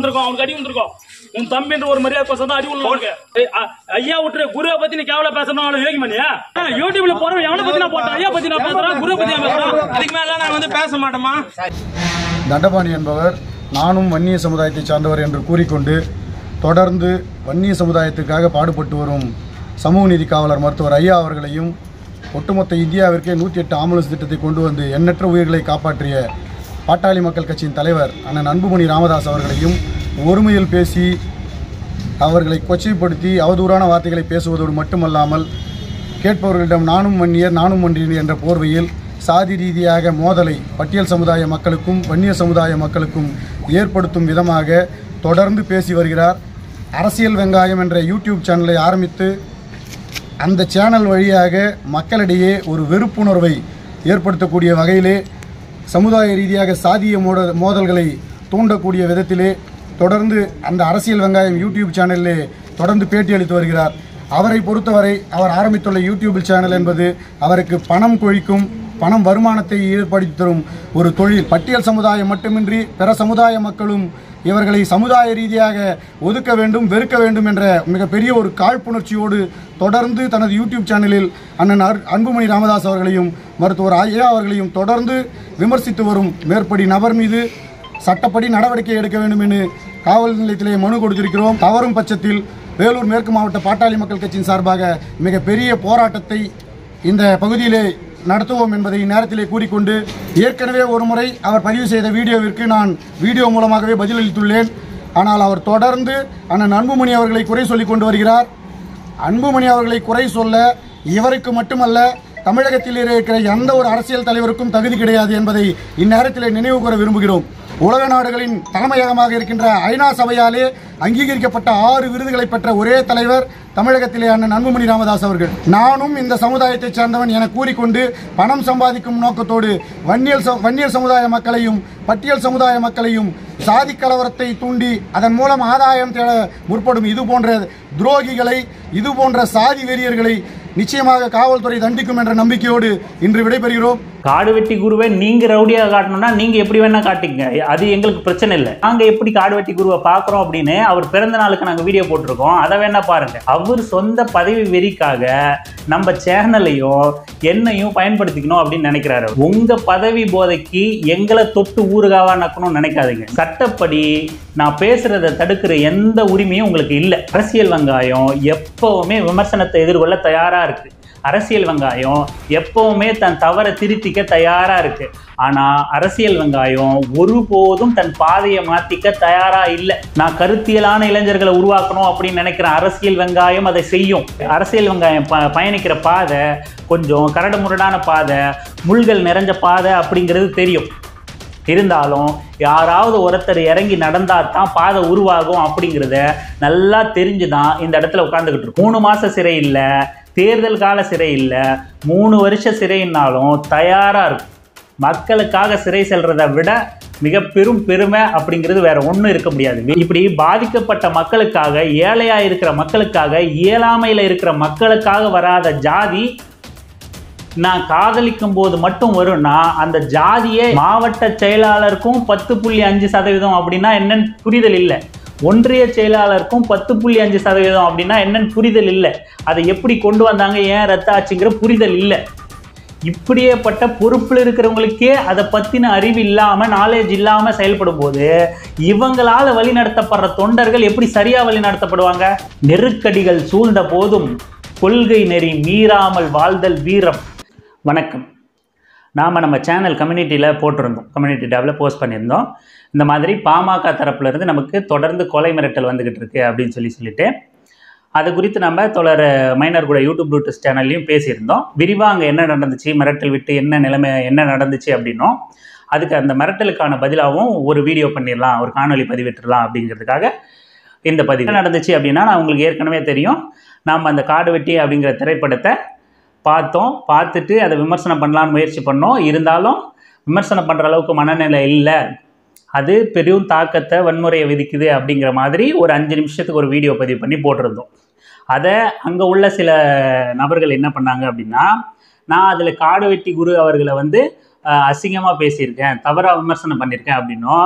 வந்திருக்கோம் அவனுக்கு அடி வந்திருக்கோம் உன் தம்பின்ற ஒரு மரியாதை கோசம் தான் அடி உள்ள உனக்கு ஏய், அ- ஐயா விட்டுரு குருவை பத்தி நீ கேவல பேசணும் அவளை யோகி பண்ணியா யூடியூப்ல போறவன் எவனை பத்தி நான் போட்டேன் ஐயா பத்தி நான் பேசுறேன் குருவை பத்தி நான் பேசுறேன் இதுக்கு மேல நான் வந்து பேச மாட்டேமா தண்டபாணி என்பவர் நானும் வன்னிய சமுதாயத்தை சார்ந்தவர் என்று கூறிக்கொண்டு தொடர்ந்து வன்னிய சமுதாயத்துக்காக பாடுபட்டு வரும் சமூக நீதி காவலர் மருத்துவர் ஐயா அவர்களையும் ஒட்டுமொத்த இந்தியாவிற்கே நூற்றி எட்டு ஆம்புலன்ஸ் திட்டத்தை கொண்டு வந்து எண்ணற்ற உயிர்களை காப்பாற்றிய பாட்டாளி மக்கள் கட்சியின் தலைவர் அண்ணன் அன்புமணி ராமதாஸ் அவர்களையும் ஒருமையில் பேசி அவர்களை கொச்சைப்படுத்தி அவதூறான வார்த்தைகளை பேசுவதோடு மட்டுமல்லாமல் கேட்பவர்களிடம் நானும் வன்னியர் நானும் வன்னியர் என்ற போர்வையில் சாதி ரீதியாக மோதலை பட்டியல் சமுதாய மக்களுக்கும் வன்னிய சமுதாய மக்களுக்கும் ஏற்படுத்தும் விதமாக தொடர்ந்து பேசி வருகிறார் அரசியல் வெங்காயம் என்ற யூடியூப் சேனலை ஆரம்பித்து அந்த சேனல் வழியாக மக்களிடையே ஒரு வெறுப்புணர்வை ஏற்படுத்தக்கூடிய வகையிலே சமுதாய ரீதியாக சாதிய மோத மோதல்களை தூண்டக்கூடிய விதத்திலே தொடர்ந்து அந்த அரசியல் வெங்காயம் யூடியூப் சேனலிலே தொடர்ந்து பேட்டி அளித்து வருகிறார் அவரை பொறுத்தவரை அவர் ஆரம்பித்துள்ள யூடியூப் சேனல் என்பது அவருக்கு பணம் கொழிக்கும் பணம் வருமானத்தை ஏற்படுத்தி தரும் ஒரு தொழில் பட்டியல் சமுதாயம் மட்டுமின்றி பிற சமுதாய மக்களும் இவர்களை சமுதாய ரீதியாக ஒதுக்க வேண்டும் வெறுக்க வேண்டும் என்ற மிகப்பெரிய ஒரு காழ்ப்புணர்ச்சியோடு தொடர்ந்து தனது யூடியூப் சேனலில் அண்ணன் அர்- அன்புமணி ராமதாஸ் அவர்களையும் மருத்துவர் ஐயா அவர்களையும் தொடர்ந்து விமர்சித்து வரும் மேற்படி நபர் மீது சட்டப்படி நடவடிக்கை எடுக்க வேண்டும் என்று காவல் நிலையத்திலே மனு கொடுத்திருக்கிறோம் தவறும் பட்சத்தில் வேலூர் மேற்கு மாவட்ட பாட்டாளி மக்கள் கட்சியின் சார்பாக மிகப்பெரிய போராட்டத்தை இந்த பகுதியிலே நடத்துவோம் என்பதை இந்நேரத்திலே கூறிக்கொண்டு ஏற்கனவே ஒருமுறை அவர் பதிவு செய்த வீடியோவிற்கு நான் வீடியோ மூலமாகவே பதிலளித்துள்ளேன் ஆனால் அவர் தொடர்ந்து அண்ணன் அன்புமணி அவர்களை குறை சொல்லிக் கொண்டு வருகிறார் அன்புமணி அவர்களை குறை சொல்ல இவருக்கு மட்டுமல்ல தமிழகத்தில் இருக்கிற எந்த ஒரு அரசியல் தலைவருக்கும் தகுதி கிடையாது என்பதை இந்நேரத்தில் நினைவு கூற விரும்புகிறோம் உலக நாடுகளின் தலைமையகமாக இருக்கின்ற ஐநா சபையாலே அங்கீகரிக்கப்பட்ட ஆறு விருதுகளை பெற்ற ஒரே தலைவர் தமிழகத்திலே அண்ணன் அன்புமணி ராமதாஸ் அவர்கள் நானும் இந்த சமுதாயத்தைச் சேர்ந்தவன் என கூறிக்கொண்டு பணம் சம்பாதிக்கும் நோக்கத்தோடு வன்னியல் ச- வன்னியர் சமுதாய மக்களையும் பட்டியல் சமுதாய மக்களையும் சாதி கலவரத்தை தூண்டி அதன் மூலம் ஆதாயம் தேட முற்படும் இது போன்ற துரோகிகளை இது போன்ற சாதி வெறியர்களை நிச்சயமாக காவல்துறை தண்டிக்கும் என்ற நம்பிக்கையோடு இன்று விடைபெறுகிறோம் காடு வெட்டி குருவை நீங்க ரவுடியா காட்டணும்னா நீங்க எப்படி வேணா காட்டிக்கங்க அது எங்களுக்கு பிரச்சனை இல்லை நாங்க எப்படி காடு வெட்டி குருவை பாக்குறோம் அப்படின்னு அவர் பிறந்த நாளுக்கு நாங்க வீடியோ போட்டிருக்கோம் அதை வேணா பாருங்க அவர் சொந்த பதவி வெறிக்காக நம்ம சேனலையும் என்னையும் பயன்படுத்திக்கணும் அப்படின்னு நினைக்கிறாரு உங்க பதவி போதைக்கு எங்களை தொட்டு ஊறுகாவா நக்கணும்னு நினைக்காதீங்க சட்டப்படி நான் பேசுறதை தடுக்கிற எந்த உரிமையும் உங்களுக்கு இல்லை அரசியல் வெங்காயம் எப்பவுமே விமர்சனத்தை எதிர்கொள்ள தயாரா இருக்கு அரசியல் வெங்காயம் எப்பவுமே தன் தவறை திருத்திக்க தயாரா இருக்கு ஆனா அரசியல் வெங்காயம் ஒருபோதும் தன் பாதையை மாத்திக்க தயாரா இல்லை நான் கருத்தியலான இளைஞர்களை உருவாக்கணும் அப்படின்னு நினைக்கிற அரசியல் வெங்காயம் அதை செய்யும் அரசியல் வெங்காயம் ப பயணிக்கிற பாதை கொஞ்சம் கரடு முரடான பாதை முள்கள் நிறைஞ்ச பாதை அப்படிங்கிறது தெரியும் இருந்தாலும் யாராவது ஒருத்தர் இறங்கி நடந்தா தான் பாதை உருவாகும் அப்படிங்கிறத நல்லா தெரிஞ்சு தான் இந்த இடத்துல உட்காந்துக்கிட்டு இருக்கும் மூணு மாச சிறை இல்லை தேர்தல் கால சிறை இல்லை மூணு வருஷ சிறைன்னாலும் தயாரா இருக்கும் மக்களுக்காக சிறை செல்றதை விட மிக பெரும் பெருமை அப்படிங்கிறது வேற ஒன்றும் இருக்க முடியாது இப்படி பாதிக்கப்பட்ட மக்களுக்காக ஏழையா இருக்கிற மக்களுக்காக இயலாமையில இருக்கிற மக்களுக்காக வராத ஜாதி நான் காதலிக்கும் போது மட்டும் வரும்னா அந்த ஜாதியே மாவட்ட செயலாளருக்கும் பத்து புள்ளி அஞ்சு சதவீதம் அப்படின்னா என்னன்னு புரிதல் இல்லை ஒன்றிய செயலாளருக்கும் பத்து புள்ளி அஞ்சு சதவீதம் அப்படின்னா என்னன்னு புரிதல் இல்லை அதை எப்படி கொண்டு வந்தாங்க ஏன் ரத்தாச்சுங்கிற புரிதல் இல்லை இப்படியேப்பட்ட பொறுப்பில் இருக்கிறவங்களுக்கே அதை பற்றின அறிவு இல்லாமல் நாலேஜ் இல்லாமல் செயல்படும் போது இவங்களால் வழிநடத்தப்படுற தொண்டர்கள் எப்படி சரியாக வழிநடத்தப்படுவாங்க நெருக்கடிகள் சூழ்ந்த போதும் கொள்கை நெறி மீறாமல் வாழ்தல் வீரம் வணக்கம் நாம் நம்ம சேனல் கம்யூனிட்டியில் போட்டிருந்தோம் கம்யூனிட்டி டேபில் போஸ்ட் பண்ணியிருந்தோம் இந்த மாதிரி பாமக தரப்புல இருந்து நமக்கு தொடர்ந்து கொலை மிரட்டல் வந்துக்கிட்டு இருக்கு அப்படின்னு சொல்லி சொல்லிட்டு அது குறித்து நம்ம தொடர் மைனர் கூட யூடியூப் ரூட்டஸ் சேனல்லையும் பேசியிருந்தோம் விரிவாக அங்கே என்ன நடந்துச்சு மிரட்டல் விட்டு என்ன நிலைமை என்ன நடந்துச்சு அப்படின்னும் அதுக்கு அந்த மிரட்டலுக்கான பதிலாகவும் ஒரு வீடியோ பண்ணிடலாம் ஒரு காணொளி பதிவிட்டுடலாம் அப்படிங்கிறதுக்காக இந்த பதிவு என்ன நடந்துச்சு அப்படின்னா நான் உங்களுக்கு ஏற்கனவே தெரியும் நாம் அந்த காடு வெட்டி அப்படிங்கிற திரைப்படத்தை பார்த்தோம் பார்த்துட்டு அதை விமர்சனம் பண்ணலான்னு முயற்சி பண்ணோம் இருந்தாலும் விமர்சனம் பண்ணுற அளவுக்கு மனநிலை இல்லை அது பெரும் தாக்கத்தை வன்முறையை விதிக்குது அப்படிங்கிற மாதிரி ஒரு அஞ்சு நிமிஷத்துக்கு ஒரு வீடியோ பதிவு பண்ணி போட்டிருந்தோம் அதை அங்கே உள்ள சில நபர்கள் என்ன பண்ணாங்க அப்படின்னா நான் அதில் காடு வெட்டி குரு அவர்களை வந்து அசிங்கமாக பேசியிருக்கேன் தவறாக விமர்சனம் பண்ணியிருக்கேன் அப்படின்னும்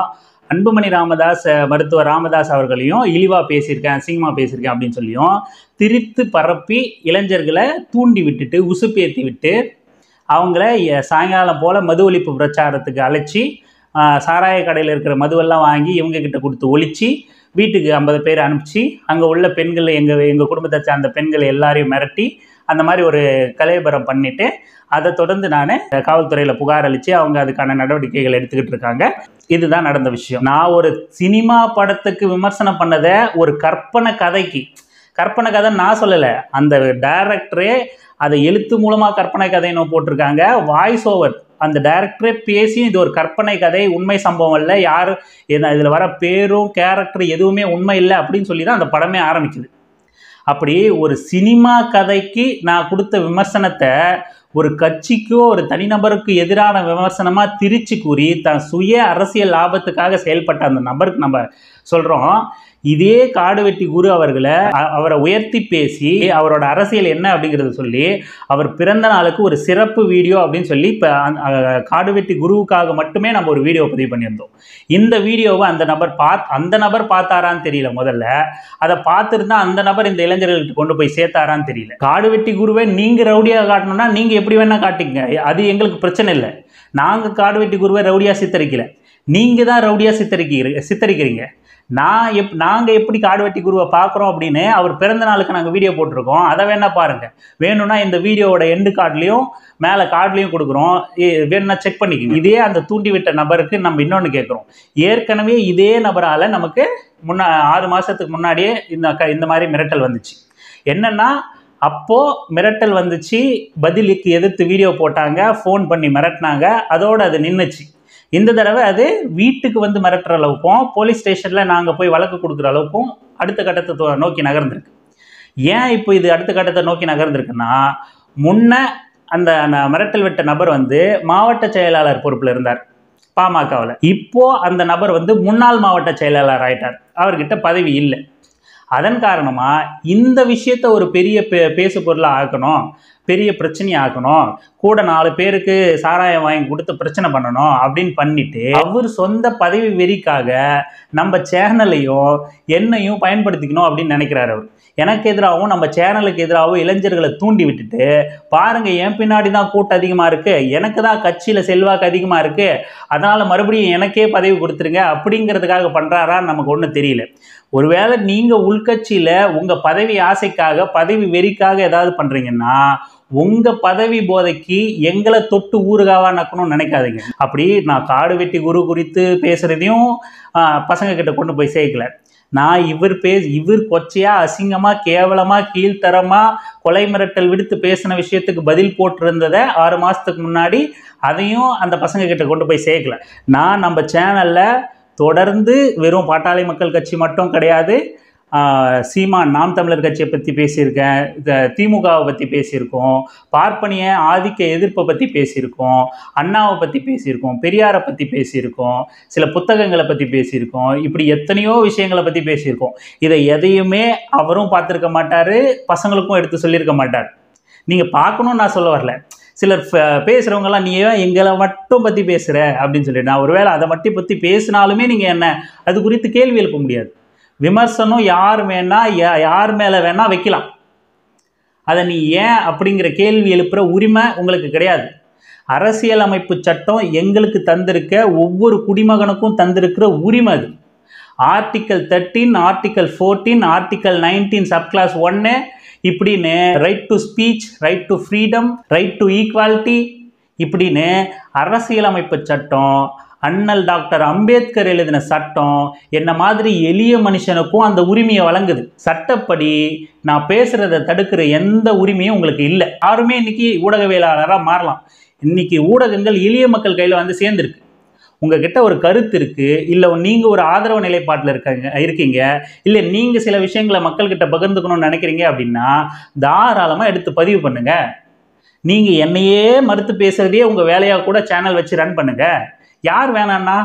அன்புமணி ராமதாஸ் அஹ், மருத்துவர் ராமதாஸ் அவர்களையும் இழிவா பேசியிருக்கேன் அசிங்கமா பேசியிருக்கேன் அப்படின்னு சொல்லியும் திரித்து பரப்பி இளைஞர்களை தூண்டி விட்டுட்டு உசுப்பேத்தி விட்டு அவங்கள எ- சாயங்காலம் போல் மது ஒழிப்பு பிரச்சாரத்துக்கு அழைச்சி ஆஹ், சாராய கடையில் இருக்கிற மதுவெல்லாம் வாங்கி இவங்க கிட்ட கொடுத்து ஒழிச்சு வீட்டுக்கு ஐம்பது பேர் அனுப்பிச்சு அங்கே உள்ள பெண்கள் எங்கள் எங்கள் குடும்பத்தை சார்ந்த பெண்கள் எல்லாரையும் மிரட்டி அந்த மாதிரி ஒரு கலையபரம் பண்ணிட்டு அதை தொடர்ந்து நான் காவல்துறையில் புகார் அளித்து அவங்க அதுக்கான நடவடிக்கைகள் எடுத்துக்கிட்டு இருக்காங்க இதுதான் நடந்த விஷயம் நான் ஒரு சினிமா படத்துக்கு விமர்சனம் பண்ணதை ஒரு கற்பனை கதைக்கு கற்பனை கதை நான் சொல்லலை அந்த டைரக்டரே அதை எழுத்து மூலமாக கற்பனை கதைன்னு போட்டிருக்காங்க வாய்ஸ் ஓவர் அந்த டைரக்டரே பேசி இது ஒரு கற்பனை கதை உண்மை சம்பவம் இல்லை யாரும் இதில் வர பேரும் கேரக்டர் எதுவுமே உண்மை இல்லை அப்படின்னு சொல்லி தான் அந்த படமே ஆரம்பிக்குது அப்படி ஒரு சினிமா கதைக்கு நான் கொடுத்த விமர்சனத்தை ஒரு கட்சிக்கோ ஒரு தனிநபருக்கு எதிரான விமர்சனமாக திரிச்சு கூறி தன் சுய அரசியல் லாபத்துக்காக செயல்பட்ட அந்த நபருக்கு நம்ம சொல்கிறோம் இதே காடுவெட்டி குரு அவர்களை அ- அவரை உயர்த்தி பேசி அவரோட அரசியல் என்ன அப்படிங்கிறத சொல்லி அவர் பிறந்த நாளுக்கு ஒரு சிறப்பு வீடியோ அப்படின்னு சொல்லி இப்போ காடுவெட்டி குருவுக்காக மட்டுமே நம்ம ஒரு வீடியோ பதிவு பண்ணியிருந்தோம் இந்த வீடியோவை அந்த நபர் பாத் அந்த நபர் பார்த்தாரான்னு தெரியல முதல்ல அதை பார்த்துருந்தா அந்த நபர் இந்த இளைஞர்கள்ட்ட கொண்டு போய் சேர்த்தாரான்னு தெரியல காடு வெட்டி குருவை நீங்கள் ரவுடியாக காட்டணும்னா நீங்கள் எப்படி வேணால் காட்டிக்கங்க அது எங்களுக்கு பிரச்சனை இல்லை நாங்கள் காடு வெட்டி குருவை ரவுடியாக சித்தரிக்கல நீங்கள் தான் ரவுடியாக சித்தரிக்கிறீங்க சித்தரிக்கிறீங்க நான் எப் நாங்கள் எப்படி காடு வெட்டி குருவை பார்க்குறோம் அப்படின்னு அவர் பிறந்த நாளுக்கு நாங்கள் வீடியோ போட்டிருக்கோம் அதை வேணா பாருங்கள் வேணும்னா இந்த வீடியோவோட எண்டு கார்ட்லேயும் மேலே கார்ட்லேயும் கொடுக்குறோம் இ- வேணும்னா செக் பண்ணிக்கோங்க இதே அந்த தூண்டி விட்ட நபருக்கு நம்ம இன்னொன்று கேட்குறோம் ஏற்கனவே இதே நபரால் நமக்கு முன்னா ஆறு மாதத்துக்கு முன்னாடியே இந்த க இந்த மாதிரி மிரட்டல் வந்துச்சு என்னென்னா அப்போது மிரட்டல் வந்துச்சு பதிலுக்கு எதிர்த்து வீடியோ போட்டாங்க ஃபோன் பண்ணி மிரட்டினாங்க அதோடு அது நின்றுச்சு இந்த தடவை அது வீட்டுக்கு வந்து மிரட்டுற அளவுக்கும் போலீஸ் ஸ்டேஷனில் நாங்கள் போய் வழக்கு கொடுக்குற அளவுக்கும் அடுத்த கட்டத்தை தொ- நோக்கி நகர்ந்திருக்கு ஏன் இப்போ இது அடுத்த கட்டத்தை நோக்கி நகர்ந்திருக்குன்னா முன்ன அந்த ந- மிரட்டல் விட்ட நபர் வந்து மாவட்ட செயலாளர் பொறுப்பில் இருந்தார் பாமகவில் இப்போ அந்த நபர் வந்து முன்னாள் மாவட்ட செயலாளர் ஆயிட்டார் அவர்கிட்ட பதவி இல்லை அதன் காரணமாக இந்த விஷயத்த ஒரு பெரிய பே பேசு பொருளாக ஆக்கணும் பெரிய பிரச்சனையை ஆக்கணும் கூட நாலு பேருக்கு சாராயம் வாங்கி கொடுத்து பிரச்சனை பண்ணணும் அப்படின்னு பண்ணிட்டு அவர் சொந்த பதவி வெறிக்காக நம்ம சேனலையும் என்னையும் பயன்படுத்திக்கணும் அப்படின்னு நினைக்கிறாரு அவர் எனக்கு எதிராகவும் நம்ம சேனலுக்கு எதிராகவும் இளைஞர்களை தூண்டி விட்டுட்டு பாருங்க என் பின்னாடி தான் கூட்டம் அதிகமாக இருக்கு எனக்கு தான் கட்சியில் செல்வாக்கு அதிகமாக இருக்கு அதனால மறுபடியும் எனக்கே பதவி கொடுத்துருங்க அப்படிங்கிறதுக்காக பண்றாரான்னு நமக்கு ஒன்றும் தெரியல ஒருவேளை நீங்க உள்கட்சியில உங்க பதவி ஆசைக்காக பதவி வெறிக்காக ஏதாவது பண்றீங்கன்னா உங்க பதவி போதைக்கு எங்களை தொட்டு ஊறுகாவா நக்கணும்னு நினைக்காதீங்க அப்படி நான் காடு வெட்டி குரு குறித்து பேசுறதையும் ஆஹ், பசங்க கிட்ட கொண்டு போய் சேர்க்கல நான் இவர் பே இவர் கொச்சையா அசிங்கமா கேவலமா கீழ்த்தரமா கொலை மிரட்டல் விடுத்து பேசின விஷயத்துக்கு பதில் போட்டிருந்ததை ஆறு மாசத்துக்கு முன்னாடி அதையும் அந்த பசங்க கிட்ட கொண்டு போய் சேர்க்கல நான் நம்ம சேனல்ல தொடர்ந்து வெறும் பாட்டாளி மக்கள் கட்சி மட்டும் கிடையாது ஆஹ் சீமான் நாம் தமிழர் கட்சியை பற்றி பேசியிருக்கேன் இந்த திமுகவை பற்றி பேசியிருக்கோம் பார்ப்பனிய ஆதிக்க எதிர்ப்பை பற்றி பேசியிருக்கோம் அண்ணாவை பற்றி பேசியிருக்கோம் பெரியாரை பற்றி பேசியிருக்கோம் சில புத்தகங்களை பற்றி பேசியிருக்கோம் இப்படி எத்தனையோ விஷயங்களை பற்றி பேசியிருக்கோம் இதை எதையுமே அவரும் பார்த்துருக்க மாட்டார் பசங்களுக்கும் எடுத்து சொல்லியிருக்க மாட்டார் நீங்கள் பார்க்கணும்னு நான் சொல்ல வரல சிலர் ஃப- பேசுறவங்கலாம் நீ ஏன் எங்களை மட்டும் பற்றி பேசுகிற அப்படின்னு சொல்லிட்டு நான் ஒருவேளை அதை மட்டும் பற்றி பேசினாலுமே நீங்கள் என்ன அது குறித்து கேள்வி எழுப்ப முடியாது விமர்சனம் யார் வேணா யா- யார் மேலே வேணா வைக்கலாம் அதை நீ ஏன் அப்படிங்கிற கேள்வி எழுப்புற உரிமை உங்களுக்கு கிடையாது அரசியலமைப்பு சட்டம் எங்களுக்கு தந்திருக்க ஒவ்வொரு குடிமகனுக்கும் தந்திருக்கிற உரிமை அது article thirteen article fourteen article nineteen subclause ஒன்று இப்படின்னு right to speech right to freedom right to equality இப்படின்னு அரசியலமைப்பு சட்டம் அண்ணல் டாக்டர் அம்பேத்கர் எழுதின சட்டம் என்ன மாதிரி எளிய மனுஷனுக்கும் அந்த உரிமையை வழங்குது சட்டப்படி நான் பேசுறதை தடுக்கிற எந்த உரிமையும் உங்களுக்கு இல்லை யாருமே இன்னைக்கு ஊடகவியலாளராக மாறலாம் இன்னைக்கு ஊடகங்கள் எளிய மக்கள் கையில் வந்து சேர்ந்துருக்கு உங்ககிட்ட ஒரு கருத்து இருக்கு இல்லை நீங்கள் ஒரு ஆதரவு நிலைப்பாட்டில் இருக்காங்க இருக்கீங்க இல்லை நீங்கள் சில விஷயங்களை மக்கள்கிட்ட பகிர்ந்துக்கணும்னு நினைக்கிறீங்க அப்படின்னா தாராளமாக எடுத்து பதிவு பண்ணுங்க நீங்கள் என்னையே மறுத்து பேசுறதையே உங்கள் வேலையாக கூட சேனல் வச்சு ரன் பண்ணுங்க யார் வேணான்னா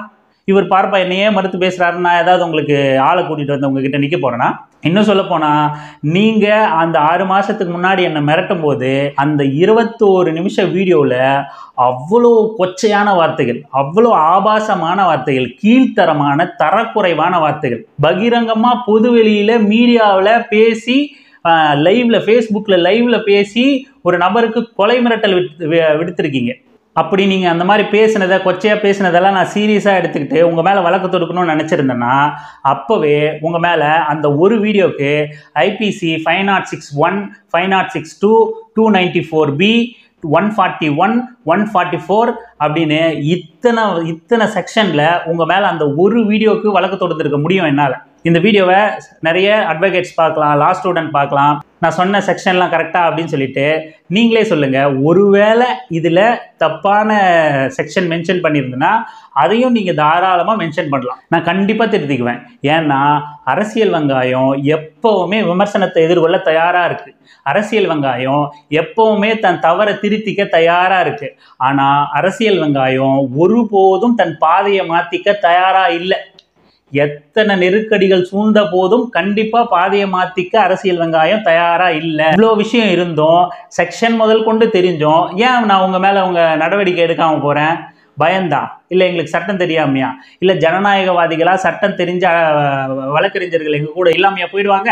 இவர் பார்ப்பா என்னையே மறுத்து பேசுறாரு நான் ஏதாவது உங்களுக்கு ஆளை கூட்டிட்டு வந்து உங்ககிட்ட நிக்க போறேன்னா இன்னும் சொல்ல போனா நீங்க அந்த ஆறு மாசத்துக்கு முன்னாடி என்னை மிரட்டும் போது அந்த இருபத்தோரு நிமிஷம் வீடியோவில் அவ்வளோ கொச்சையான வார்த்தைகள் அவ்வளோ ஆபாசமான வார்த்தைகள் கீழ்த்தரமான தரக்குறைவான வார்த்தைகள் பகிரங்கமா பொதுவெளியில மீடியாவில் பேசி லைவ்ல ஃபேஸ்புக்கில் லைவ்ல பேசி ஒரு நபருக்கு கொலை மிரட்டல் விடுத்து- வி- விடுத்திருக்கீங்க அப்படி நீங்கள் அந்த மாதிரி பேசினதை கொச்சையாக பேசினதெல்லாம் நான் சீரியஸாக எடுத்துக்கிட்டு உங்கள் மேலே வழக்கு தொடுக்கணும்னு நினச்சிருந்தேன்னா அப்போவே உங்கள் மேலே அந்த ஒரு வீடியோக்கு IPC five nought six one five nought six two two ninety four B one forty one one forty four அப்படின்னு இத்தனை இத்தனை செக்ஷனில் உங்கள் மேலே அந்த ஒரு வீடியோக்கு வழக்கு தொடுத்திருக்க முடியும் என்னால் இந்த வீடியோவை நிறைய அட்வொகேட்ஸ் பார்க்கலாம் லா ஸ்டூடெண்ட் பார்க்கலாம் நான் சொன்ன செக்ஷன்லாம் கரெக்டாக அப்படின்னு சொல்லிட்டு நீங்களே சொல்லுங்கள் ஒருவேளை இதில் தப்பான செக்ஷன் மென்ஷன் பண்ணியிருந்தேன்னா அதையும் நீங்கள் தாராளமாக மென்ஷன் பண்ணலாம் நான் கண்டிப்பாக திருத்திக்குவேன் ஏன்னா அரசியல் வெங்காயம் எப்போவுமே விமர்சனத்தை எதிர்கொள்ள தயாராக இருக்குது அரசியல் வெங்காயம் எப்பவுமே தன் தவறை திருத்திக்க தயாராக இருக்குது ஆனால் அரசியல் வெங்காயம் ஒருபோதும் தன் பாதையை மாற்றிக்க தயாராக இல்லை எத்தனை நெருக்கடிகள் சூழ்ந்த போதும் கண்டிப்பா பாதையை மாத்திக்க அரசியல் வெங்காயம் தயாரா இல்ல இவ்வளோ விஷயம் இருந்தும் செக்ஷன் முதல் கொண்டு தெரிஞ்சோம் ஏன் நான் உங்க மேல உங்க நடவடிக்கை எடுக்காம போறேன் பயம்தான் இல்லை எங்களுக்கு சட்டம் தெரியாமையா இல்லை ஜனநாயகவாதிகளா சட்டம் தெரிஞ்ச அஹ், வழக்கறிஞர்கள் எங்க கூட இல்லாமையா போயிடுவாங்க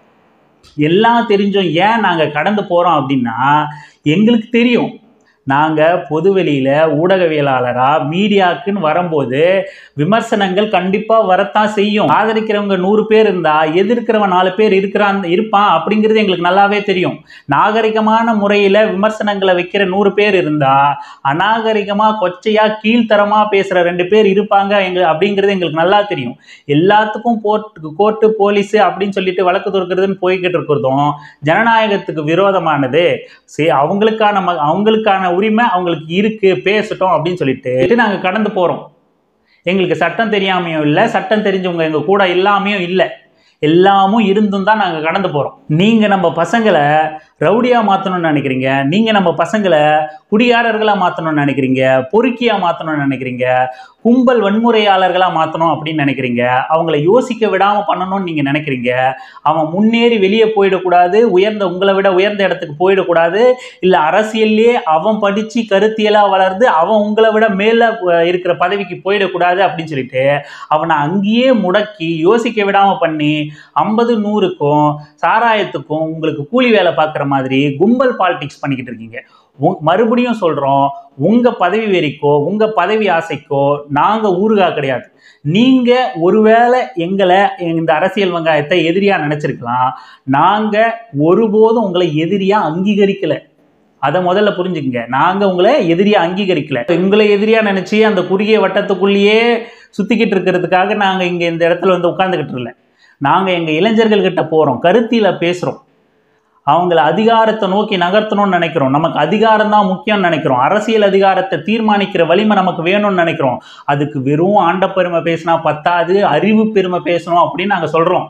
எல்லாம் தெரிஞ்சும் ஏன் நாங்கள் கடந்து போகிறோம் அப்படின்னா எங்களுக்கு தெரியும் நாங்கள் பொதுவெளியில் ஊடகவியலாளராக மீடியாக்குன்னு வரும்போது விமர்சனங்கள் கண்டிப்பாக வரத்தான் செய்யும் ஆதரிக்கிறவங்க நூறு பேர் இருந்தால் எதிர்க்கிறவன் நாலு பேர் இருக்கிறான் இருப்பான் அப்படிங்கிறது எங்களுக்கு நல்லாவே தெரியும் நாகரிகமான முறையில் விமர்சனங்களை வைக்கிற நூறு பேர் இருந்தால் அநாகரிகமாக கொச்சையாக கீழ்த்தரமாக பேசுகிற ரெண்டு பேர் இருப்பாங்க எங்க அப்படிங்கிறது எங்களுக்கு நல்லா தெரியும் எல்லாத்துக்கும் போர்ட்டு கோர்ட்டு போலீஸு அப்படின்னு சொல்லிட்டு வழக்கு தொடுக்கிறதுன்னு போய்கிட்டு இருக்கிறதும் ஜனநாயகத்துக்கு விரோதமானது சரி அவங்களுக்கான ம அவங்களுக்கான உரிமை அவங்களுக்கு இருக்கு பேசட்டும் அப்படின்னு சொல்லிட்டு நாங்கள் கடந்து போகிறோம் எங்களுக்கு சட்டம் தெரியாமையும் இல்லை சட்டம் தெரிஞ்சவங்க எங்கள் கூட இல்லாமையும் இல்லை எல்லாமும் இருந்தும் தான் நாங்கள் கடந்து போகிறோம் நீங்கள் நம்ம பசங்களை ரவுடியாக மாற்றணும்னு நினைக்கிறீங்க நீங்கள் நம்ம பசங்களை குடியாரர்களாக மாற்றணும்னு நினைக்கிறீங்க பொறுக்கியாக மாற்றணும்னு நினைக்கிறீங்க கும்பல் வன்முறையாளர்களாக மாற்றணும் அப்படின்னு நினைக்கிறீங்க அவங்கள யோசிக்க விடாமல் பண்ணணும்னு நீங்கள் நினைக்கிறீங்க அவன் முன்னேறி வெளியே போயிடக்கூடாது உயர்ந்த உங்களை விட உயர்ந்த இடத்துக்கு போயிடக்கூடாது இல்லை அரசியல்லே அவன் படித்து கருத்தியலாக வளர்ந்து அவன் உங்களை விட மேலே இருக்கிற பதவிக்கு போயிடக்கூடாது அப்படின்னு சொல்லிட்டு அவனை அங்கேயே முடக்கி யோசிக்க விடாமல் பண்ணி ஐம்பது நூறுக்கும் சாராயத்துக்கும் உங்களுக்கு கூலி வேலை பார்க்குற மாதிரி கும்பல் பாலிடிக்ஸ் பண்ணிக்கிட்டு இருக்கீங்க உங் மறுபடியும் சொல்கிறோம் உங்கள் பதவி வெறிக்கோ உங்கள் பதவி ஆசைக்கோ நாங்கள் ஊறுகா கிடையாது நீங்கள் ஒருவேளை எங்களை இந்த அரசியல் வெங்காயத்தை எதிரியாக நினச்சிருக்கலாம் நாங்கள் ஒருபோதும் உங்களை எதிரியாக அங்கீகரிக்கலை அதை முதல்ல புரிஞ்சுக்கங்க நாங்கள் உங்களை எதிரியாக அங்கீகரிக்கல உங்களை எதிரியாக நினச்சி அந்த குறுகிய வட்டத்துக்குள்ளேயே சுற்றிக்கிட்டு இருக்கிறதுக்காக நாங்கள் இங்கே இந்த இடத்துல வந்து உட்காந்துக்கிட்டு இல்லை நாங்கள் எங்கள் இளைஞர்கள்கிட்ட போகிறோம் கருத்தியில் பேசுகிறோம் அவங்கள அதிகாரத்தை நோக்கி நகர்த்தணும்னு நினைக்கிறோம் நமக்கு அதிகாரம் தான் முக்கியம்னு நினைக்கிறோம் அரசியல் அதிகாரத்தை தீர்மானிக்கிற வலிமை நமக்கு வேணும்னு நினைக்கிறோம் அதுக்கு வெறும் ஆண்ட பெருமை பேசினா பத்தாது அறிவு பெருமை பேசணும் அப்படின்னு நாங்கள் சொல்கிறோம்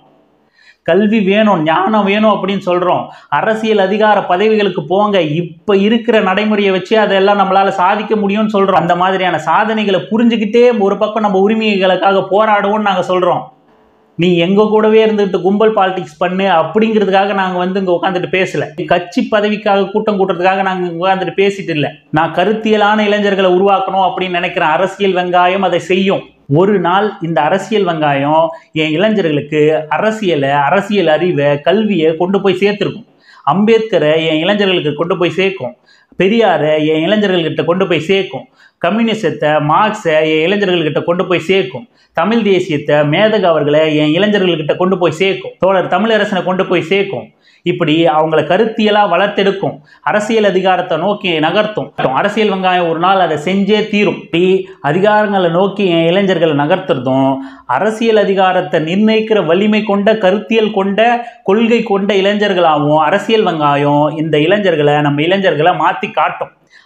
கல்வி வேணும் ஞானம் வேணும் அப்படின்னு சொல்கிறோம் அரசியல் அதிகார பதவிகளுக்கு போங்க இப்போ இருக்கிற நடைமுறையை வச்சு அதெல்லாம் நம்மளால் சாதிக்க முடியும்னு சொல்கிறோம் அந்த மாதிரியான சாதனைகளை புரிஞ்சுக்கிட்டே ஒரு பக்கம் நம்ம உரிமைகளுக்காக போராடுவோம்னு நாங்கள் சொல்கிறோம் நீ எங்க கூடவே இருந்துட்டு கும்பல் பாலிடிக்ஸ் பண்ணு அப்படிங்கிறதுக்காக நாங்க வந்து இங்க உட்காந்துட்டு பேசல கட்சி பதவிக்காக கூட்டம் கூட்டுறதுக்காக நாங்க இங்க உட்காந்துட்டு பேசிட்டு இல்ல நான் கருத்தியலான இளைஞர்களை உருவாக்கணும் அப்படின்னு நினைக்கிறேன் அரசியல் வெங்காயம் அதை செய்யும் ஒரு நாள் இந்த அரசியல் வெங்காயம் என் இளைஞர்களுக்கு அரசியலை அரசியல் அறிவை கல்வியை கொண்டு போய் சேர்த்துருக்கும் அம்பேத்கரை என் இளைஞர்களுக்கு கொண்டு போய் சேர்க்கும் பெரியாரை என் இளைஞர்கள்கிட்ட கொண்டு போய் சேர்க்கும் கம்யூனிசத்தை மார்க்ஸை என் இளைஞர்கள்கிட்ட கொண்டு போய் சேர்க்கும் தமிழ் தேசியத்தை மேதக அவர்களை என் இளைஞர்கள்கிட்ட கொண்டு போய் சேர்க்கும் தோழர் தமிழரசனை கொண்டு போய் சேர்க்கும் இப்படி அவங்கள கருத்தியலாக வளர்த்தெடுக்கும் அரசியல் அதிகாரத்தை நோக்கி நகர்த்தும் அரசியல் வெங்காயம் ஒரு நாள் அதை செஞ்சே தீரும் இப்படி அதிகாரங்களை நோக்கி என் இளைஞர்களை நகர்த்துறதும் அரசியல் அதிகாரத்தை நிர்ணயிக்கிற வலிமை கொண்ட கருத்தியல் கொண்ட கொள்கை கொண்ட இளைஞர்களாகவும் அரசியல் வெங்காயம் இந்த இளைஞர்களை நம்ம இளைஞர்களை மாற்றி காட்டும்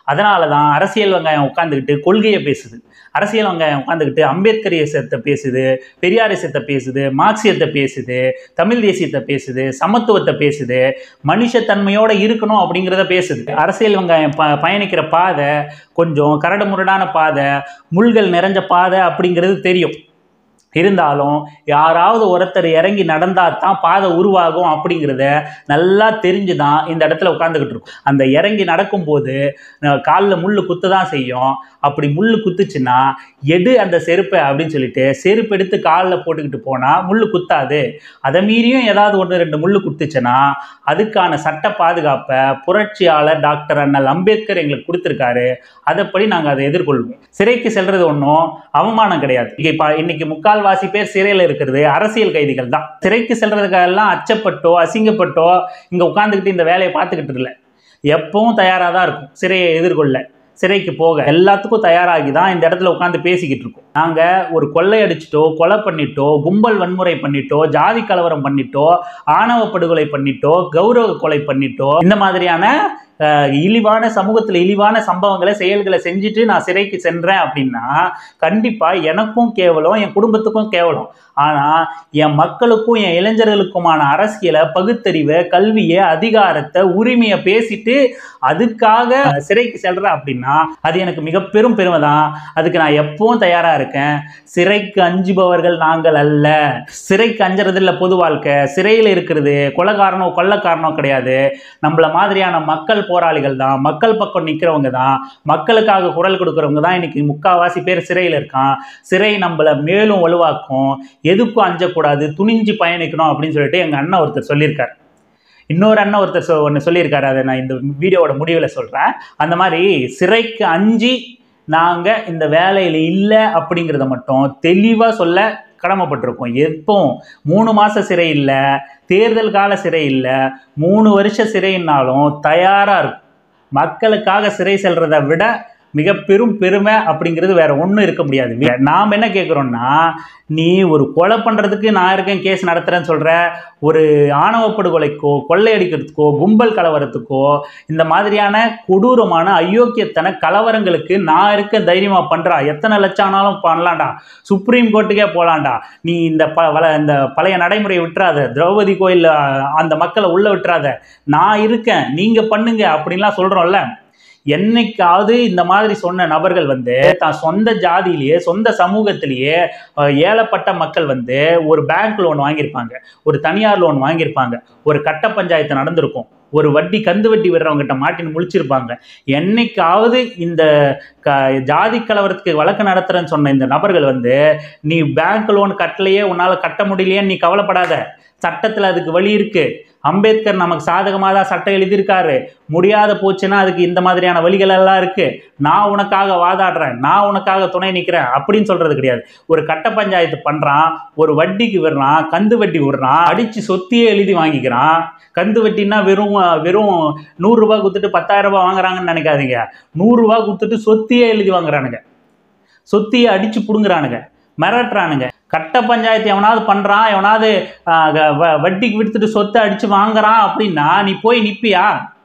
அதனால தான் அரசியல் வெங்காயம் உட்காந்துக்கிட்டு கொள்கையை பேசுது அரசியல் வெங்காயம் உட்காந்துக்கிட்டு அம்பேத்கரியத்தை பேசுது பெரியாரிசத்தை பேசுது மார்க்சியத்தை பேசுது தமிழ் தேசியத்தை பேசுது சமத்துவத்தை பேசுது மனுஷத்தன்மையோட இருக்கணும் அப்படிங்கிறத பேசுது அரசியல் வெங்காயம் ப பயணிக்கிற பாதை கொஞ்சம் கரடு முரடான பாதை முள்கள் நிறைஞ்ச பாதை அப்படிங்கிறது தெரியும் இருந்தாலும் யாராவது ஒருத்தர் இறங்கி நடந்தால் தான் பாதை உருவாகும் அப்படிங்கிறத நல்லா தெரிஞ்சு தான் இந்த இடத்துல உட்காந்துக்கிட்டு இருக்கும் அந்த இறங்கி நடக்கும்போது காலில் முள் குத்து தான் செய்யும் அப்படி முள் குத்துச்சுன்னா எடு அந்த செருப்பை அப்படின்னு சொல்லிட்டு செருப்பு எடுத்து காலில் போட்டுக்கிட்டு போனால் முள் குத்தாது அதை மீறியும் ஏதாவது ஒன்று ரெண்டு முள் குத்துச்சுன்னா அதுக்கான சட்ட பாதுகாப்பை புரட்சியாளர் டாக்டர் அண்ணல் அம்பேத்கர் எங்களுக்கு கொடுத்துருக்காரு அதைப்படி நாங்கள் அதை எதிர்கொள்வோம் சிறைக்கு செல்றது ஒன்றும் அவமானம் கிடையாது இங்கே இப்போ இன்னைக்கு முக்கால்வாசி பேர் சிறையில் இருக்கிறது அரசியல் கைதிகள் தான் சிறைக்கு செல்றதுக்கெல்லாம் அச்சப்பட்டோ அசிங்கப்பட்டோ இங்கே உட்காந்துக்கிட்டு இந்த வேலையை பார்த்துக்கிட்டு இல்லை எப்பவும் தயாராக தான் இருக்கும் சிறையை எதிர்கொள்ள சிறைக்கு போக எல்லாத்துக்கும் தயாராகி தான் இந்த இடத்துல உட்காந்து பேசிக்கிட்டு இருக்கோம் நாங்கள் ஒரு கொள்ளை அடிச்சிட்டோ கொலை பண்ணிட்டோ கும்பல் வன்முறை பண்ணிட்டோ ஜாதி கலவரம் பண்ணிட்டோ ஆணவ படுகொலை பண்ணிட்டோ கௌரவ கொலை பண்ணிட்டோ இந்த மாதிரியான அஹ், இழிவான சமூகத்தில் இழிவான சம்பவங்களை செயல்களை செஞ்சுட்டு நான் சிறைக்கு சென்றேன் அப்படின்னா கண்டிப்பாக எனக்கும் கேவலம் என் குடும்பத்துக்கும் கேவலம் ஆனால் என் மக்களுக்கும் என் இளைஞர்களுக்குமான அரசியலை பகுத்தறிவை கல்வியை அதிகாரத்தை உரிமையை பேசிட்டு அதுக்காக சிறைக்கு செல்றேன் அப்படின்னா அது எனக்கு மிக பெரும் பெருமை தான் அதுக்கு நான் எப்பவும் தயாராக இருக்கேன் சிறைக்கு அஞ்சுபவர்கள் நாங்கள் அல்ல சிறைக்கு அஞ்சுறது இல்லை பொது வாழ்க்கை சிறையில் இருக்கிறது கொலைக்காரனோ கொள்ளக்காரனோ கிடையாது நம்மள மாதிரியான மக்கள் போராளிகள் தான் மக்கள் பக்கம் நிற்கிறவங்க தான் மக்களுக்காக குரல் கொடுக்குறவங்க தான் இன்னைக்கு முக்காவாசி பேர் சிறையில் இருக்கான் சிறை நம்மளை மேலும் வலுவாக்கும் எதுக்கும் அஞ்சக்கூடாது துணிஞ்சு பயணிக்கணும் அப்படின்னு சொல்லிட்டு எங்கள் அண்ணன் ஒருத்தர் சொல்லியிருக்கார் இன்னொரு அண்ணன் ஒருத்தர் சொ ஒன்று சொல்லியிருக்காரு அதை நான் இந்த வீடியோவோட முடிவில் சொல்கிறேன் அந்த மாதிரி சிறைக்கு அஞ்சி நாங்கள் இந்த வேலையில் இல்லை அப்படிங்கிறத மட்டும் தெளிவாக சொல்ல கடமைப்பட்டிருக்கோம் எப்பவும் மூணு மாத சிறை இல்லை தேர்தல் கால சிறை இல்லை மூணு வருஷ சிறைன்னாலும் தயாராக இருக்கும் மக்களுக்காக சிறை செல்றதை விட மிக பெரும் பெருமை அப்படிங்கிறது வேற ஒன்றும் இருக்க முடியாது நாம் என்ன கேட்குறோம்னா நீ ஒரு கொலை பண்ணுறதுக்கு நான் இருக்கேன் கேஸ் நடத்துகிறேன்னு சொல்கிற ஒரு ஆணவ படுகொலைக்கோ கொள்ளையடிக்கிறதுக்கோ கும்பல் கலவரத்துக்கோ இந்த மாதிரியான கொடூரமான அயோக்கியத்தன கலவரங்களுக்கு நான் இருக்க தைரியமாக பண்ணுறா எத்தனை லட்சம் ஆனாலும் பண்ணலாம்டா சுப்ரீம் கோர்ட்டுக்கே போகலாம்டா நீ இந்த ப வள இந்த பழைய நடைமுறையை விட்டுறாத திரௌபதி கோயில் அந்த மக்களை உள்ளே விட்டுறாத நான் இருக்கேன் நீங்கள் பண்ணுங்க அப்படின்லாம் சொல்கிறோம்ல என்னைக்காவது இந்த மாதிரி சொன்ன நபர்கள் வந்து தான் சொந்த ஜாதியிலேயே சொந்த சமூகத்திலேயே அஹ், ஏழப்பட்ட மக்கள் வந்து ஒரு பேங்க் லோன் வாங்கியிருப்பாங்க ஒரு தனியார் லோன் வாங்கியிருப்பாங்க ஒரு கட்ட பஞ்சாயத்து நடந்திருக்கும் ஒரு வட்டி கந்து வட்டி விடுறவங்ககிட்ட மாட்டின்னு முழிச்சிருப்பாங்க என்னைக்காவது இந்த க ஜாதி கலவரத்துக்கு வழக்கு நடத்துறேன்னு சொன்ன இந்த நபர்கள் வந்து நீ பேங்க் லோன் கட்டலையே உன்னால் கட்ட முடியலையேன்னு நீ கவலைப்படாத சட்டத்தில் அதுக்கு வழி இருக்கு அம்பேத்கர் நமக்கு சாதகமாக தான் சட்டம் எழுதியிருக்காரு முடியாத போச்சுன்னா அதுக்கு இந்த மாதிரியான வழிகள் எல்லாம் இருக்கு நான் உனக்காக வாதாடுறேன் நான் உனக்காக துணை நிற்கிறேன் அப்படின்னு சொல்றது கிடையாது ஒரு கட்ட பஞ்சாயத்து பண்றான் ஒரு வட்டிக்கு விடுறான் கந்து வட்டி விடுறான் அடிச்சு சொத்தியே எழுதி வாங்கிக்கிறான் கந்து வட்டின்னா வெறும் வெறும் நூறுரூவா கொடுத்துட்டு பத்தாயிரம் ரூபாய் வாங்குறாங்கன்னு நினைக்காதீங்க நூறுரூவா கொடுத்துட்டு சொத்தியே எழுதி வாங்குறானுங்க சொத்தியை அடிச்சு புடுங்குறானுங்க மிரட்டுறானுங்க கட்ட பஞ்சாயத்து எவனாவது பண்ணுறான் எவனாவது ஆஹ், க- வ- வட்டிக்கு விடுத்துட்டு சொத்தை அடித்து வாங்குறான் அப்படின்னா நீ போய் நிற்பியா